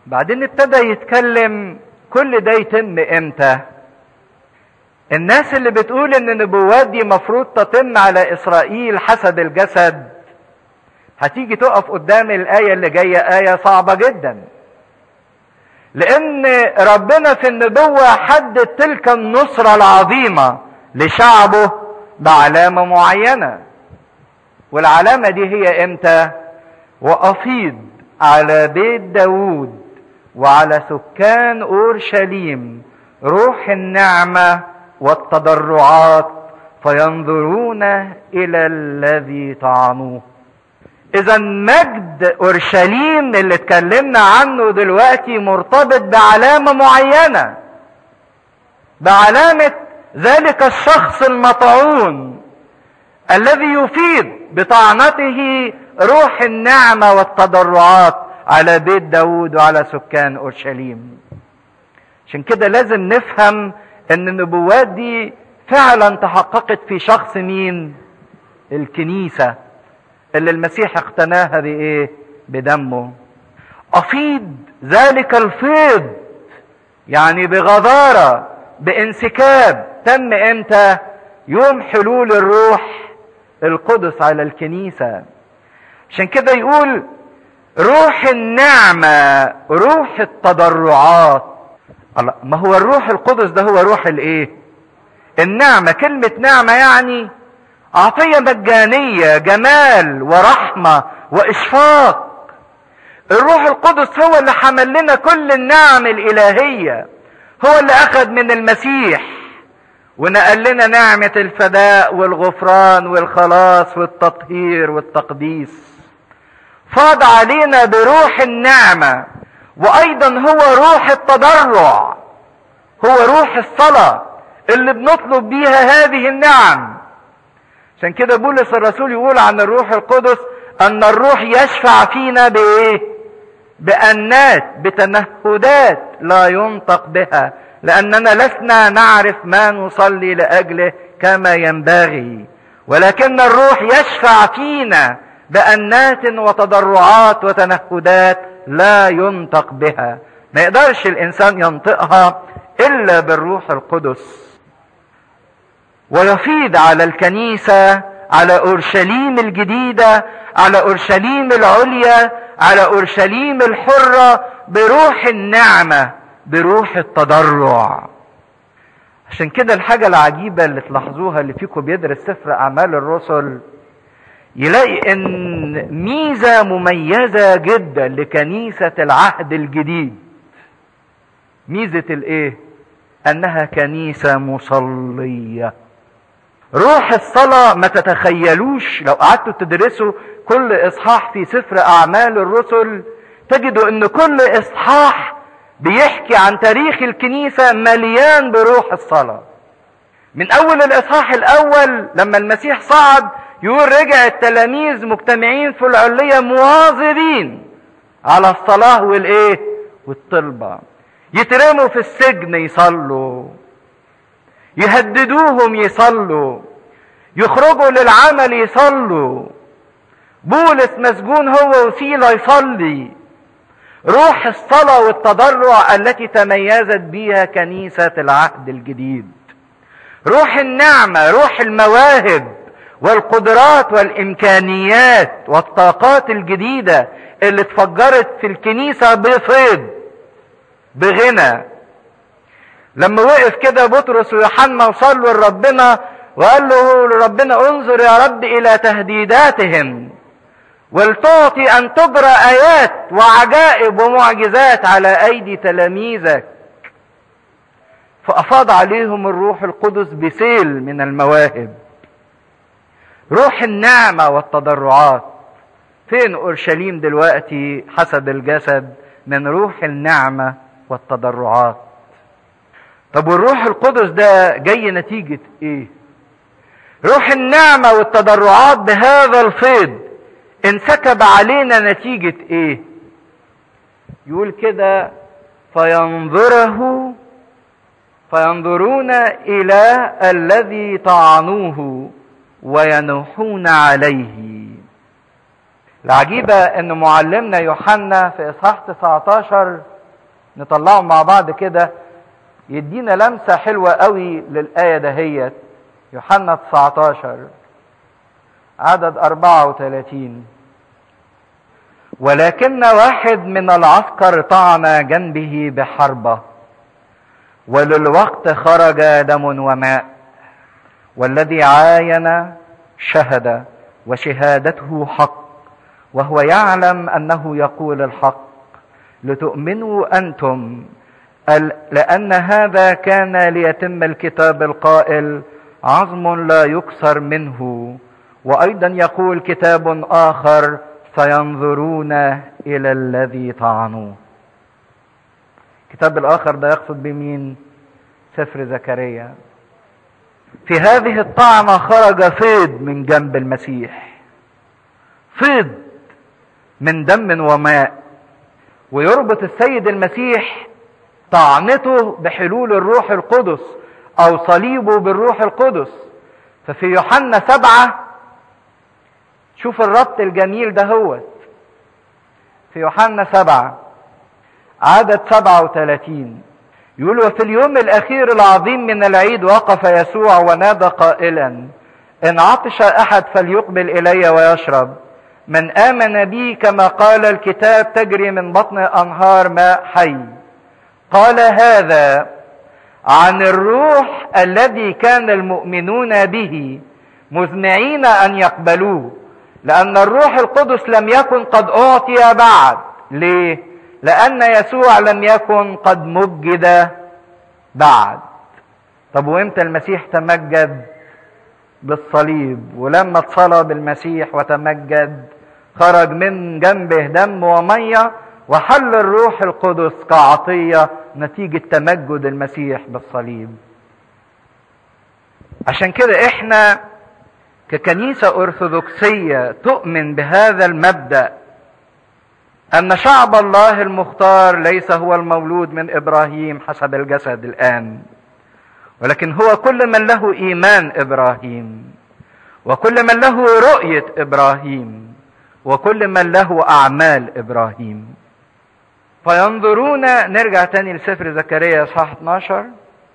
بعدين ابتدى يتكلم كل ده يتم امتى الناس اللي بتقول ان النبوات دي مفروض تتم على اسرائيل حسب الجسد هتيجي تقف قدام الايه اللي جايه ايه صعبه جدا لان ربنا في النبوه حدد تلك النصره العظيمه لشعبه بعلامه معينه والعلامه دي هي امتى وافيض على بيت داوود وعلى سكان اورشليم روح النعمه والتضرعات فينظرون الى الذي طعنوه اذا مجد اورشليم اللي اتكلمنا عنه دلوقتي مرتبط بعلامه معينه بعلامه ذلك الشخص المطعون الذي يفيد بطعنته روح النعمه والتضرعات على بيت داود وعلى سكان اورشليم عشان كده لازم نفهم ان النبوات دي فعلا تحققت في شخص مين الكنيسه اللي المسيح اقتناها بايه بدمه افيض ذلك الفيض يعني بغزاره بانسكاب تم امتى يوم حلول الروح القدس على الكنيسه عشان كده يقول روح النعمه روح التضرعات الله ما هو الروح القدس ده هو روح الايه النعمه كلمه نعمه يعني عطيه مجانيه جمال ورحمه واشفاق الروح القدس هو اللي حمل لنا كل النعم الالهيه هو اللي اخذ من المسيح ونقل لنا نعمه الفداء والغفران والخلاص والتطهير والتقديس فاض علينا بروح النعمه وايضا هو روح التضرع هو روح الصلاه اللي بنطلب بيها هذه النعم عشان كده بولس الرسول يقول عن الروح القدس ان الروح يشفع فينا بايه بانات بتنهدات لا ينطق بها لاننا لسنا نعرف ما نصلي لاجله كما ينبغي ولكن الروح يشفع فينا بانات وتضرعات وتنهدات لا ينطق بها ما يقدرش الانسان ينطقها الا بالروح القدس ويفيض على الكنيسه على اورشليم الجديده على اورشليم العليا على اورشليم الحره بروح النعمه بروح التضرع عشان كده الحاجه العجيبه اللي تلاحظوها اللي فيكم بيدرس سفر اعمال الرسل يلاقي ان ميزه مميزه جدا لكنيسه العهد الجديد ميزه الايه انها كنيسه مصليه روح الصلاه ما تتخيلوش لو قعدتوا تدرسوا كل اصحاح في سفر اعمال الرسل تجدوا ان كل اصحاح بيحكي عن تاريخ الكنيسه مليان بروح الصلاه من اول الاصحاح الاول لما المسيح صعد يقول رجع التلاميذ مجتمعين في العلية مواظبين على الصلاة والايه والطلبة يترموا في السجن يصلوا يهددوهم يصلوا يخرجوا للعمل يصلوا بولس مسجون هو وسيلة يصلي روح الصلاة والتضرع التي تميزت بها كنيسة العهد الجديد روح النعمة روح المواهب والقدرات والامكانيات والطاقات الجديده اللي اتفجرت في الكنيسه بفيض بغنى لما وقف كده بطرس ويوحنا وصلوا لربنا وقال له ربنا انظر يا رب الى تهديداتهم ولتعطي ان تجرى ايات وعجائب ومعجزات على ايدي تلاميذك فافاض عليهم الروح القدس بسيل من المواهب روح النعمة والتضرعات فين أورشليم دلوقتي حسب الجسد من روح النعمة والتضرعات طب والروح القدس ده جاي نتيجة ايه روح النعمة والتضرعات بهذا الفيض انسكب علينا نتيجة ايه يقول كده فينظره فينظرون الى الذي طعنوه وينوحون عليه العجيبة ان معلمنا يوحنا في اصحاح 19 نطلعه مع بعض كده يدينا لمسة حلوة قوي للآية دهيت يوحنا 19 عدد 34 ولكن واحد من العسكر طعن جنبه بحربة وللوقت خرج دم وماء والذي عاين شهد وشهادته حق وهو يعلم انه يقول الحق لتؤمنوا انتم لان هذا كان ليتم الكتاب القائل عظم لا يكسر منه وايضا يقول كتاب اخر سينظرون الى الذي طعنوه الكتاب الاخر ده يقصد بمين سفر زكريا في هذه الطعنة خرج فيض من جنب المسيح فيض من دم وماء ويربط السيد المسيح طعنته بحلول الروح القدس او صليبه بالروح القدس ففي يوحنا سبعة شوف الربط الجميل ده هو في يوحنا سبعة عدد سبعة وثلاثين يقول وفي اليوم الأخير العظيم من العيد وقف يسوع ونادى قائلا إن عطش أحد فليقبل إلي ويشرب من آمن بي كما قال الكتاب تجري من بطن أنهار ماء حي قال هذا عن الروح الذي كان المؤمنون به مزمعين أن يقبلوه لأن الروح القدس لم يكن قد أعطي بعد ليه؟ لأن يسوع لم يكن قد مجد بعد طب وامتى المسيح تمجد بالصليب ولما اتصلب المسيح وتمجد خرج من جنبه دم وميه وحل الروح القدس كعطيه نتيجه تمجد المسيح بالصليب عشان كده احنا ككنيسه ارثوذكسيه تؤمن بهذا المبدا ان شعب الله المختار ليس هو المولود من ابراهيم حسب الجسد الان ولكن هو كل من له ايمان ابراهيم وكل من له رؤيه ابراهيم وكل من له اعمال ابراهيم فينظرون نرجع تاني لسفر زكريا اصحاح 12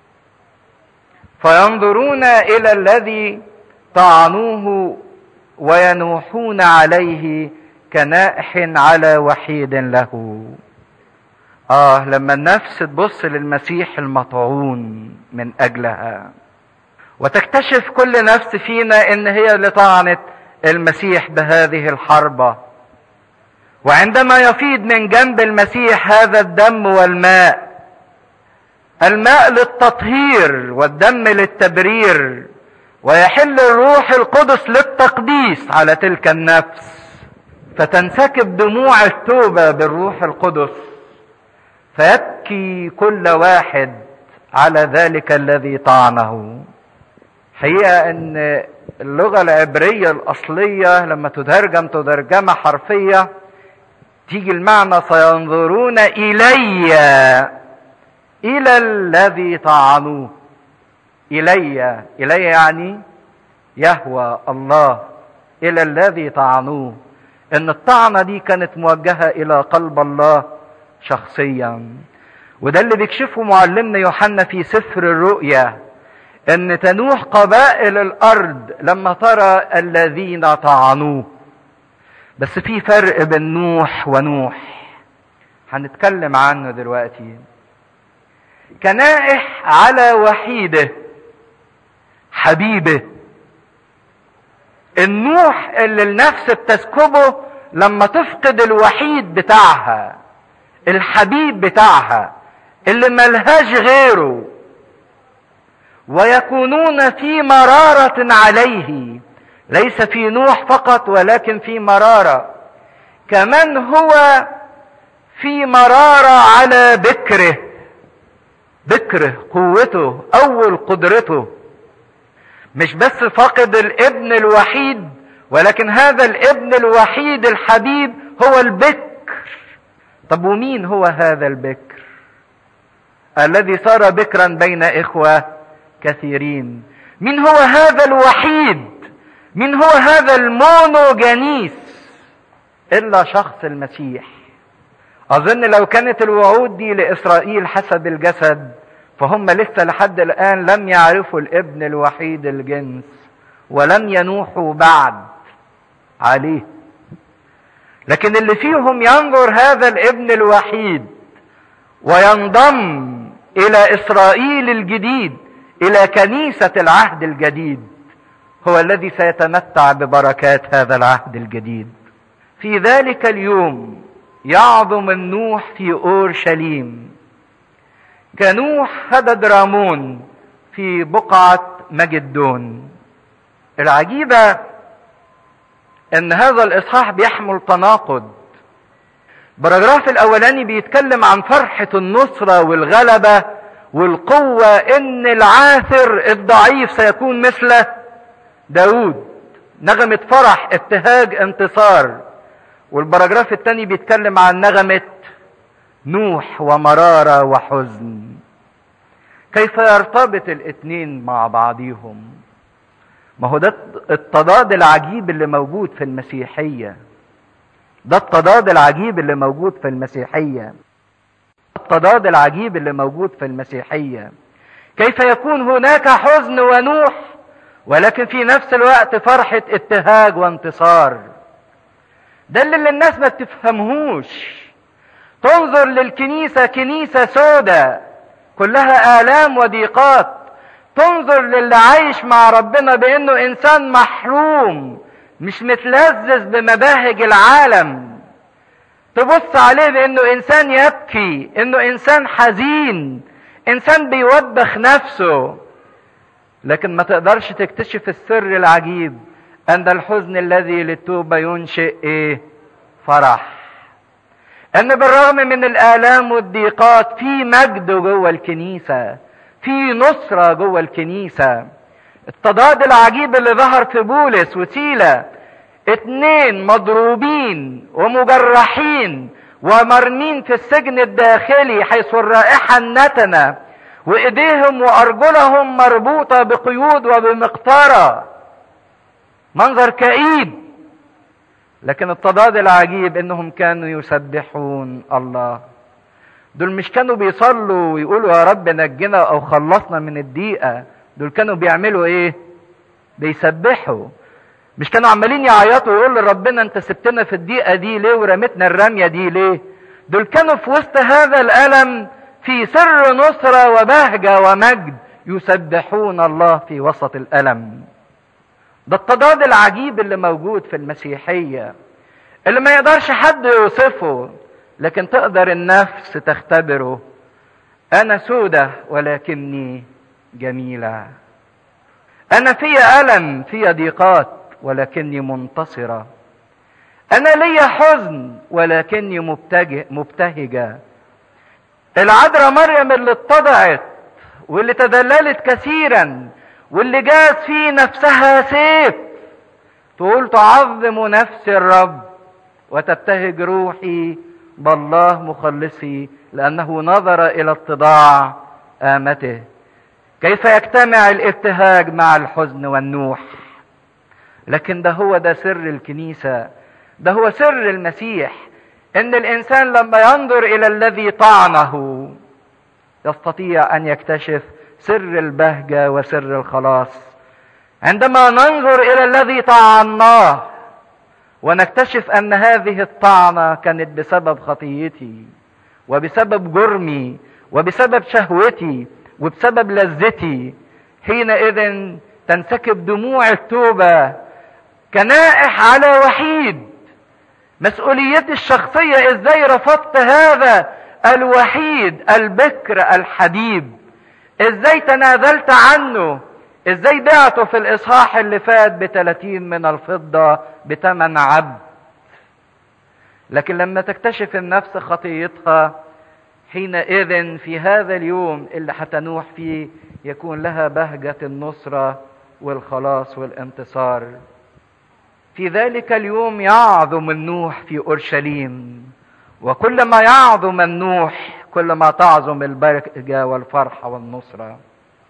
فينظرون الى الذي طعنوه وينوحون عليه كنائح على وحيد له اه لما النفس تبص للمسيح المطعون من اجلها وتكتشف كل نفس فينا ان هي اللي طعنت المسيح بهذه الحربه وعندما يفيض من جنب المسيح هذا الدم والماء الماء للتطهير والدم للتبرير ويحل الروح القدس للتقديس على تلك النفس فتنسكب دموع التوبة بالروح القدس فيبكي كل واحد على ذلك الذي طعنه حقيقة ان اللغة العبرية الأصلية لما تترجم تترجمة حرفية تيجي المعنى سينظرون إلي إلى الذي طعنوه إلي إلي يعني يهوى الله إلى الذي طعنوه ان الطعنة دي كانت موجهة الى قلب الله شخصيا وده اللي بيكشفه معلمنا يوحنا في سفر الرؤيا ان تنوح قبائل الارض لما ترى الذين طعنوه بس في فرق بين نوح ونوح هنتكلم عنه دلوقتي كنائح على وحيده حبيبه النوح اللي النفس بتسكبه لما تفقد الوحيد بتاعها الحبيب بتاعها اللي ملهاش غيره ويكونون في مرارة عليه ليس في نوح فقط ولكن في مرارة كمان هو في مرارة على بكره بكره قوته أول قدرته مش بس فقد الابن الوحيد ولكن هذا الابن الوحيد الحبيب هو البكر طب ومين هو هذا البكر الذي صار بكرا بين اخوه كثيرين مين هو هذا الوحيد مين هو هذا المونوجانيس الا شخص المسيح اظن لو كانت الوعود دي لاسرائيل حسب الجسد فهم لسه لحد الان لم يعرفوا الابن الوحيد الجنس ولم ينوحوا بعد عليه لكن اللي فيهم ينظر هذا الابن الوحيد وينضم الى اسرائيل الجديد الى كنيسه العهد الجديد هو الذي سيتمتع ببركات هذا العهد الجديد في ذلك اليوم يعظم النوح في اورشليم كنوح هدد رامون في بقعه مجدون العجيبه ان هذا الاصحاح بيحمل تناقض باراجراف الاولاني بيتكلم عن فرحة النصرة والغلبة والقوة ان العاثر الضعيف سيكون مثل داود نغمة فرح ابتهاج انتصار والبراجراف الثاني بيتكلم عن نغمة نوح ومرارة وحزن كيف يرتبط الاثنين مع بعضهم ما هو ده التضاد العجيب اللي موجود في المسيحيه ده التضاد العجيب اللي موجود في المسيحية التضاد العجيب اللي موجود في المسيحية كيف يكون هناك حزن ونوح ولكن في نفس الوقت فرحة ابتهاج وانتصار ده اللي الناس ما بتفهمهوش تنظر للكنيسة كنيسة سوداء كلها آلام وضيقات تنظر للي عايش مع ربنا بأنه إنسان محروم مش متلذذ بمباهج العالم تبص عليه بانه انسان يبكي انه انسان حزين انسان بيوبخ نفسه لكن ما تقدرش تكتشف السر العجيب ان الحزن الذي للتوبه ينشئ ايه فرح ان بالرغم من الالام والضيقات في مجد جوه الكنيسه في نصره جوه الكنيسه التضاد العجيب اللي ظهر في بولس وسيلة اتنين مضروبين ومجرحين ومرمين في السجن الداخلي حيث الرائحة النتنة وايديهم وارجلهم مربوطة بقيود وبمقطرة منظر كئيب لكن التضاد العجيب انهم كانوا يسبحون الله دول مش كانوا بيصلوا ويقولوا يا رب نجنا او خلصنا من الضيقه دول كانوا بيعملوا ايه بيسبحوا مش كانوا عمالين يعيطوا ويقولوا لربنا انت سبتنا في الضيقه دي ليه ورميتنا الرميه دي ليه دول كانوا في وسط هذا الالم في سر نصره وبهجه ومجد يسبحون الله في وسط الالم ده التضاد العجيب اللي موجود في المسيحيه اللي ما يقدرش حد يوصفه لكن تقدر النفس تختبره انا سودة ولكني جميلة أنا في ألم في ضيقات ولكني منتصرة أنا لي حزن ولكني مبتهجة العذراء مريم اللي اتضعت واللي تدللت كثيرا واللي جاز في نفسها سيف تقول تعظم نفس الرب وتبتهج روحي بالله مخلصي لأنه نظر إلى اتضاع آمته كيف يجتمع الابتهاج مع الحزن والنوح لكن ده هو ده سر الكنيسة ده هو سر المسيح ان الانسان لما ينظر الى الذي طعنه يستطيع ان يكتشف سر البهجة وسر الخلاص عندما ننظر الى الذي طعناه ونكتشف ان هذه الطعنة كانت بسبب خطيتي وبسبب جرمي وبسبب شهوتي وبسبب لذتي حينئذ تنسكب دموع التوبة كنائح على وحيد مسؤوليتي الشخصية ازاي رفضت هذا الوحيد البكر الحبيب ازاي تنازلت عنه ازاي بعته في الاصحاح اللي فات بتلاتين من الفضة بتمن عبد لكن لما تكتشف النفس خطيتها حينئذ في هذا اليوم اللي هتنوح فيه يكون لها بهجة النصرة والخلاص والانتصار في ذلك اليوم يعظم النوح في اورشليم وكلما يعظم النوح كلما تعظم البركه والفرحه والنصره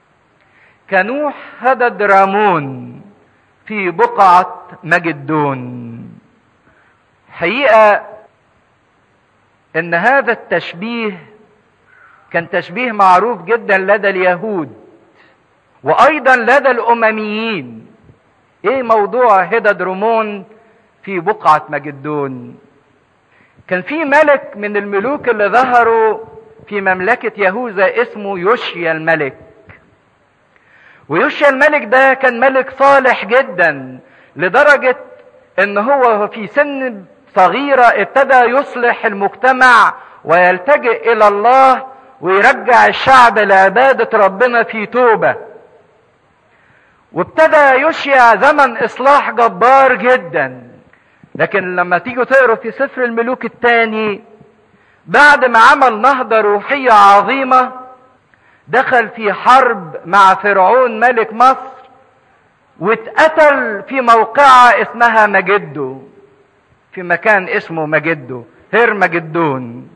كنوح هدد رامون في بقعه مجدون حقيقه ان هذا التشبيه كان تشبيه معروف جدا لدى اليهود وايضا لدى الامميين ايه موضوع هدد رمون في بقعة مجدون كان في ملك من الملوك اللي ظهروا في مملكة يهوذا اسمه يوشيا الملك ويوشيا الملك ده كان ملك صالح جدا لدرجة ان هو في سن صغيرة ابتدى يصلح المجتمع ويلتجئ الى الله ويرجع الشعب لعبادة ربنا في توبة وابتدى يشيع زمن اصلاح جبار جدا لكن لما تيجوا تقروا في سفر الملوك الثاني بعد ما عمل نهضة روحية عظيمة دخل في حرب مع فرعون ملك مصر واتقتل في موقعة اسمها مجدو في مكان اسمه مجدو هير مجدون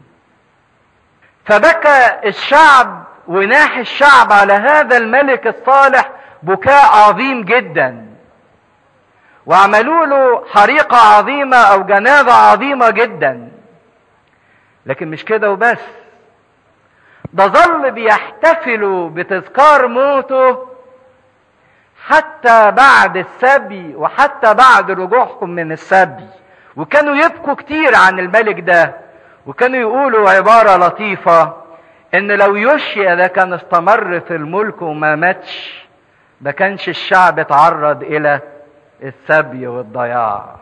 فبكى الشعب وناح الشعب على هذا الملك الصالح بكاء عظيم جدا وعملوا له حريقة عظيمة أو جنازة عظيمة جدا لكن مش كده وبس ده ظل بيحتفلوا بتذكار موته حتى بعد السبي وحتى بعد رجوعهم من السبي وكانوا يبكوا كتير عن الملك ده وكانوا يقولوا عبارة لطيفة ان لو يوشيا ده كان استمر في الملك وما ماتش ما كانش الشعب اتعرض الى السبي والضياع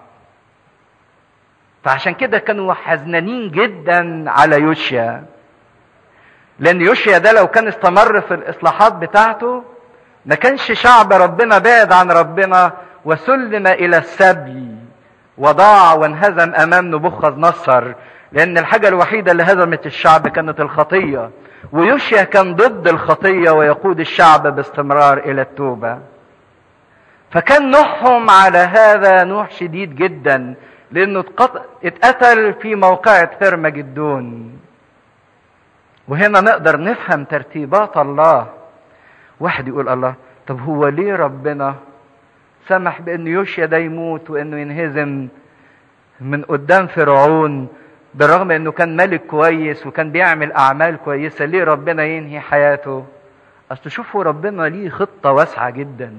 فعشان كده كانوا حزنانين جدا على يوشيا لان يوشيا ده لو كان استمر في الاصلاحات بتاعته ما كانش شعب ربنا بعد عن ربنا وسلم الى السبي وضاع وانهزم امام نبوخذ نصر لان الحاجه الوحيده اللي هزمت الشعب كانت الخطيه ويوشيا كان ضد الخطيه ويقود الشعب باستمرار الى التوبه فكان نوحهم على هذا نوح شديد جدا لانه اتقتل في موقعة هرمجدون وهنا نقدر نفهم ترتيبات الله واحد يقول الله طب هو ليه ربنا سمح بان يوشيا ده يموت وانه ينهزم من قدام فرعون بالرغم انه كان ملك كويس وكان بيعمل اعمال كويسه ليه ربنا ينهي حياته اصل شوفوا ربنا ليه خطه واسعه جدا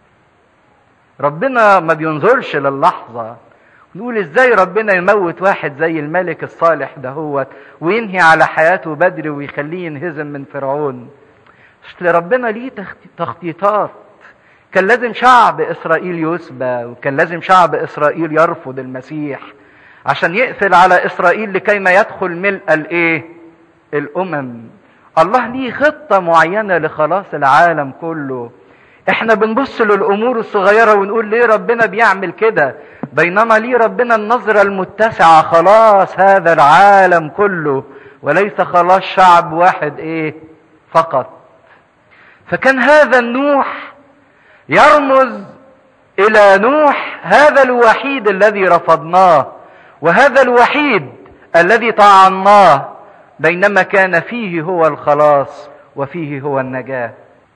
ربنا ما بينظرش للحظه نقول ازاي ربنا يموت واحد زي الملك الصالح دهوت وينهي على حياته بدري ويخليه ينهزم من فرعون اصل ربنا ليه تخطيطات كان لازم شعب اسرائيل يسبى وكان لازم شعب اسرائيل يرفض المسيح عشان يقفل على اسرائيل لكي ما يدخل ملء الايه الامم الله ليه خطه معينه لخلاص العالم كله احنا بنبص للامور الصغيره ونقول ليه ربنا بيعمل كده بينما ليه ربنا النظره المتسعه خلاص هذا العالم كله وليس خلاص شعب واحد ايه فقط فكان هذا النوح يرمز الى نوح هذا الوحيد الذي رفضناه وهذا الوحيد الذي طعناه بينما كان فيه هو الخلاص وفيه هو النجاه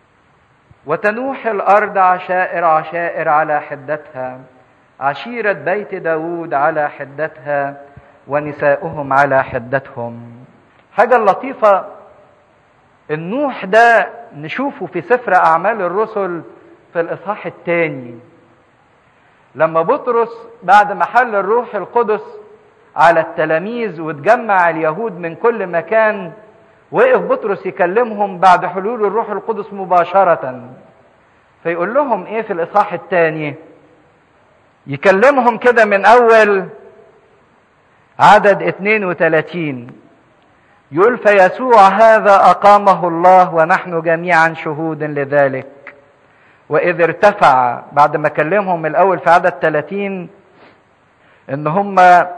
وتنوح الارض عشائر عشائر على حدتها عشيره بيت داود على حدتها ونساؤهم على حدتهم حاجه لطيفه النوح ده نشوفه في سفر اعمال الرسل في الاصحاح الثاني لما بطرس بعد ما حل الروح القدس على التلاميذ وتجمع اليهود من كل مكان وقف بطرس يكلمهم بعد حلول الروح القدس مباشرة فيقول لهم ايه في الاصحاح الثاني يكلمهم كده من اول عدد 32 يقول فيسوع هذا اقامه الله ونحن جميعا شهود لذلك واذ ارتفع بعد ما كلمهم الاول في عدد 30 ان هم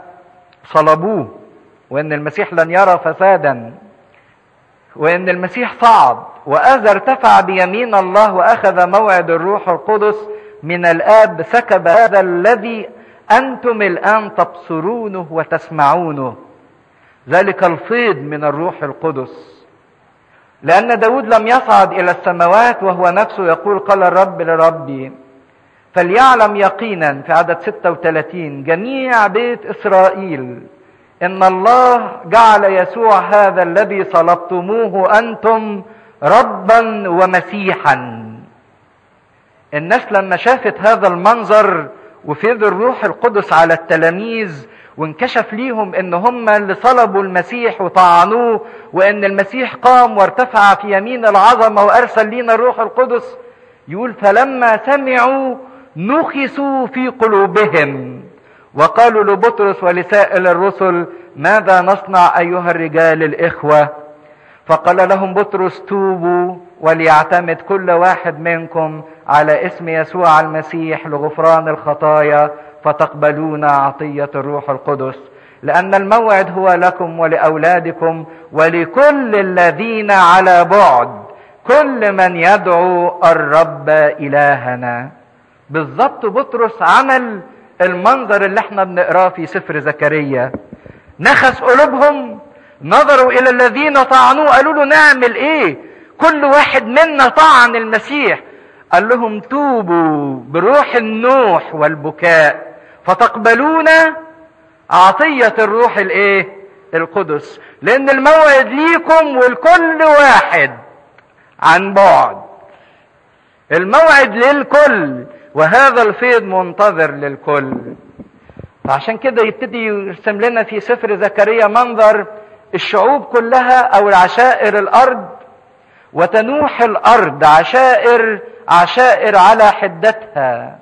صلبوه وان المسيح لن يرى فسادا وان المسيح صعد واذا ارتفع بيمين الله واخذ موعد الروح القدس من الاب سكب هذا الذي انتم الان تبصرونه وتسمعونه ذلك الفيض من الروح القدس لان داود لم يصعد الى السماوات وهو نفسه يقول قال الرب لربي فليعلم يقينا في عدد 36 جميع بيت اسرائيل ان الله جعل يسوع هذا الذي صلبتموه انتم ربا ومسيحا الناس لما شافت هذا المنظر وفيض الروح القدس على التلاميذ وانكشف ليهم ان هم اللي صلبوا المسيح وطعنوه وان المسيح قام وارتفع في يمين العظمه وارسل لينا الروح القدس يقول فلما سمعوا نخسوا في قلوبهم وقالوا لبطرس ولسائر الرسل ماذا نصنع ايها الرجال الاخوه فقال لهم بطرس توبوا وليعتمد كل واحد منكم على اسم يسوع المسيح لغفران الخطايا فتقبلون عطيه الروح القدس لان الموعد هو لكم ولاولادكم ولكل الذين على بعد كل من يدعو الرب الهنا بالظبط بطرس عمل المنظر اللي احنا بنقراه في سفر زكريا نخس قلوبهم نظروا الى الذين طعنوه قالوا له نعمل ايه كل واحد منا طعن المسيح قال لهم توبوا بروح النوح والبكاء فتقبلون عطية الروح الايه القدس لان الموعد ليكم ولكل واحد عن بعد الموعد للكل وهذا الفيض منتظر للكل فعشان كده يبتدي يرسم لنا في سفر زكريا منظر الشعوب كلها او العشائر الارض وتنوح الارض عشائر عشائر على حدتها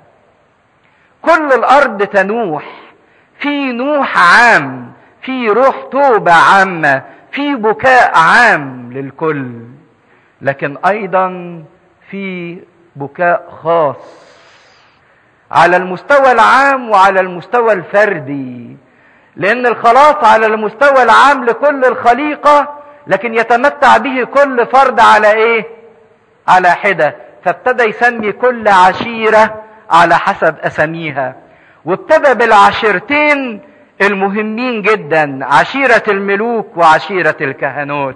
كل الارض تنوح في نوح عام في روح توبه عامه في بكاء عام للكل لكن ايضا في بكاء خاص على المستوى العام وعلى المستوى الفردي لان الخلاص على المستوى العام لكل الخليقه لكن يتمتع به كل فرد على ايه على حده فابتدى يسمي كل عشيره على حسب اساميها وابتدى بالعشيرتين المهمين جدا عشيره الملوك وعشيره الكهنوت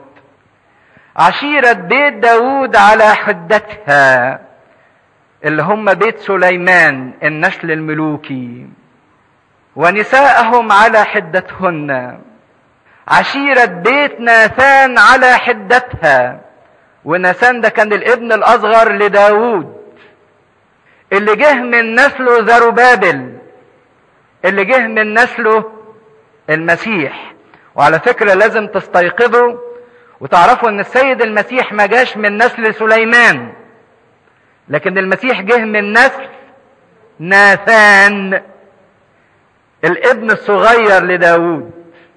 عشيره بيت داود على حدتها اللي هم بيت سليمان النسل الملوكي ونساءهم على حدتهن عشيرة بيت ناثان على حدتها وناثان ده كان الابن الأصغر لداود اللي جه من نسله زربابل اللي جه من نسله المسيح وعلى فكرة لازم تستيقظوا وتعرفوا ان السيد المسيح ما جاش من نسل سليمان لكن المسيح جه من نسل ناثان الابن الصغير لداود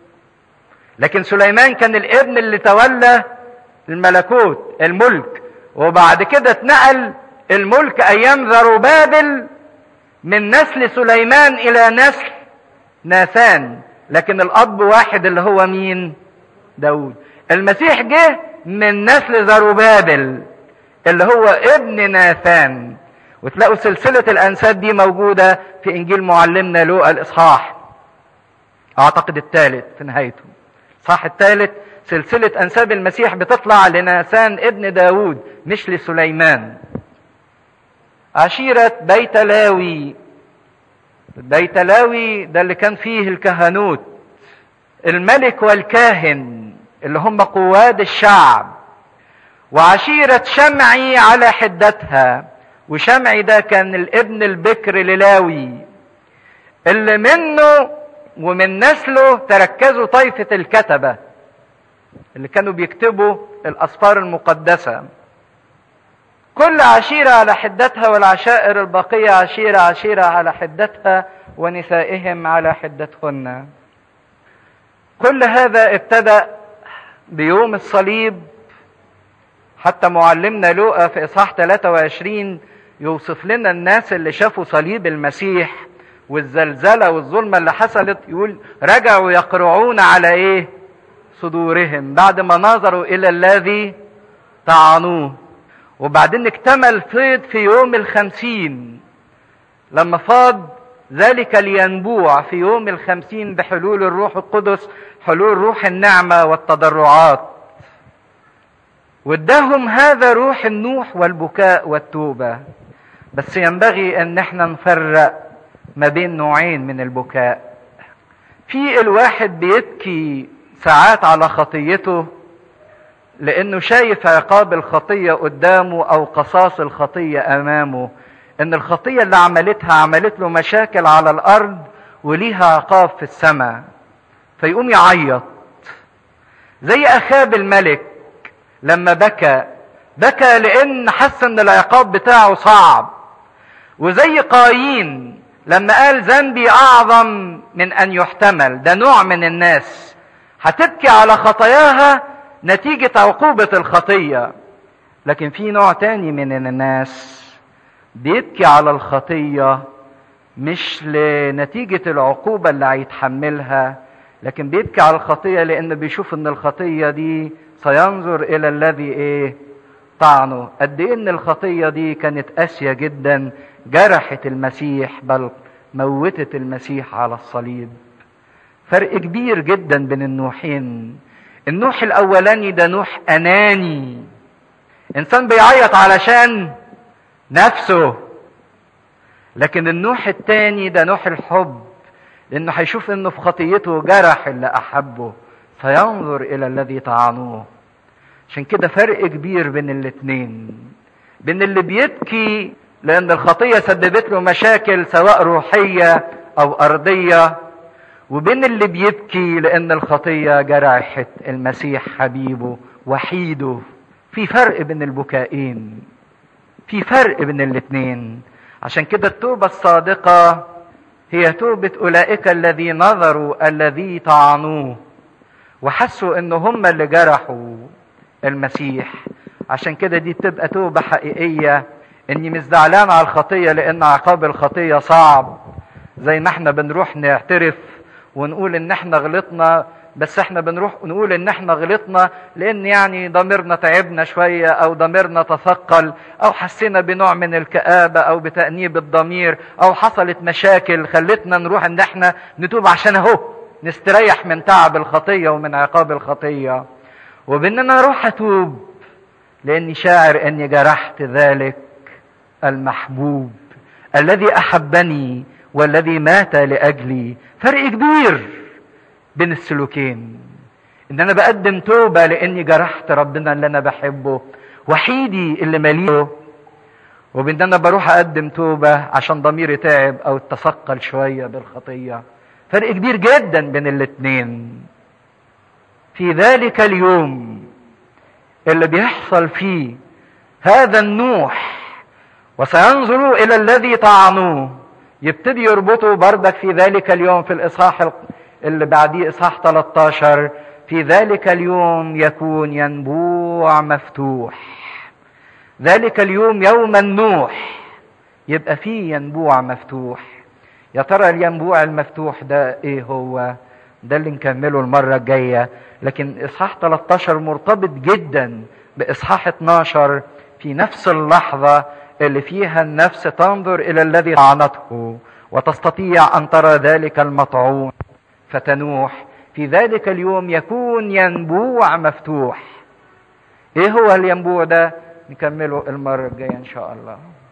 لكن سليمان كان الابن اللي تولى الملكوت الملك وبعد كده اتنقل الملك ايام زروبابل من نسل سليمان الى نسل ناثان لكن الاب واحد اللي هو مين داود المسيح جه من نسل زروبابل اللي هو ابن ناثان وتلاقوا سلسلة الأنساب دي موجودة في إنجيل معلمنا لوقا الإصحاح أعتقد الثالث في نهايته الإصحاح الثالث سلسلة أنساب المسيح بتطلع لناثان ابن داود مش لسليمان عشيرة بيت لاوي بيت لاوي ده اللي كان فيه الكهنوت الملك والكاهن اللي هم قواد الشعب وعشيرة شمعي على حدتها وشمعي ده كان الابن البكر للاوي اللي منه ومن نسله تركزوا طائفة الكتبة اللي كانوا بيكتبوا الأسفار المقدسة كل عشيرة على حدتها والعشائر البقية عشيرة عشيرة على حدتها ونسائهم على حدتهن كل هذا ابتدأ بيوم الصليب حتى معلمنا لوقا في اصحاح 23 يوصف لنا الناس اللي شافوا صليب المسيح والزلزله والظلمه اللي حصلت يقول رجعوا يقرعون على ايه؟ صدورهم بعد ما نظروا الى الذي طعنوه وبعدين اكتمل فيض في يوم الخمسين لما فاض ذلك الينبوع في يوم الخمسين بحلول الروح القدس حلول روح النعمة والتضرعات واداهم هذا روح النوح والبكاء والتوبة بس ينبغي ان احنا نفرق ما بين نوعين من البكاء في الواحد بيبكي ساعات على خطيته لانه شايف عقاب الخطيه قدامه او قصاص الخطيه امامه ان الخطيه اللي عملتها عملت له مشاكل على الارض وليها عقاب في السماء فيقوم يعيط زي اخاب الملك لما بكى بكى لان حس ان العقاب بتاعه صعب وزي قايين لما قال ذنبي اعظم من ان يحتمل ده نوع من الناس هتبكي على خطاياها نتيجة عقوبة الخطية لكن في نوع تاني من الناس بيبكي على الخطية مش لنتيجة العقوبة اللي هيتحملها لكن بيبكي على الخطية لأنه بيشوف إن الخطية دي سينظر إلى الذي إيه طعنه قد إيه إن الخطية دي كانت قاسية جدا جرحت المسيح بل موتت المسيح على الصليب فرق كبير جدا بين النوحين النوح الاولاني ده نوح اناني انسان بيعيط علشان نفسه لكن النوح التاني ده نوح الحب لانه هيشوف انه في خطيته جرح اللي احبه فينظر الى الذي طعنوه عشان كده فرق كبير بين الاتنين بين اللي بيبكي لان الخطيه سببت له مشاكل سواء روحيه او ارضيه وبين اللي بيبكي لان الخطيه جرحت المسيح حبيبه وحيده في فرق بين البكائين في فرق بين الاتنين عشان كده التوبه الصادقه هي توبه اولئك الذي نظروا الذي طعنوه وحسوا ان هم اللي جرحوا المسيح عشان كده دي بتبقى توبه حقيقيه اني مش زعلان على الخطيه لان عقاب الخطيه صعب زي ما احنا بنروح نعترف ونقول ان احنا غلطنا بس احنا بنروح نقول ان احنا غلطنا لان يعني ضميرنا تعبنا شويه او ضميرنا تثقل او حسينا بنوع من الكآبه او بتأنيب الضمير او حصلت مشاكل خلتنا نروح ان احنا نتوب عشان اهو نستريح من تعب الخطيه ومن عقاب الخطيه وباننا اروح اتوب لاني شاعر اني جرحت ذلك المحبوب الذي احبني والذي مات لاجلي فرق كبير بين السلوكين ان انا بقدم توبه لاني جرحت ربنا اللي انا بحبه وحيدي اللي مليه وبان انا بروح اقدم توبه عشان ضميري تعب او اتثقل شويه بالخطيه فرق كبير جدا بين الاتنين في ذلك اليوم اللي بيحصل فيه هذا النوح وسينظروا الى الذي طعنوه يبتدي يربطوا بردك في ذلك اليوم في الاصحاح اللي بعديه اصحاح 13 في ذلك اليوم يكون ينبوع مفتوح ذلك اليوم يوم النوح يبقى فيه ينبوع مفتوح يا ترى الينبوع المفتوح ده ايه هو ده اللي نكمله المرة الجاية لكن اصحاح 13 مرتبط جدا باصحاح 12 في نفس اللحظة اللي فيها النفس تنظر الى الذي طعنته وتستطيع ان ترى ذلك المطعون فتنوح في ذلك اليوم يكون ينبوع مفتوح ايه هو الينبوع ده نكمله المره الجايه ان شاء الله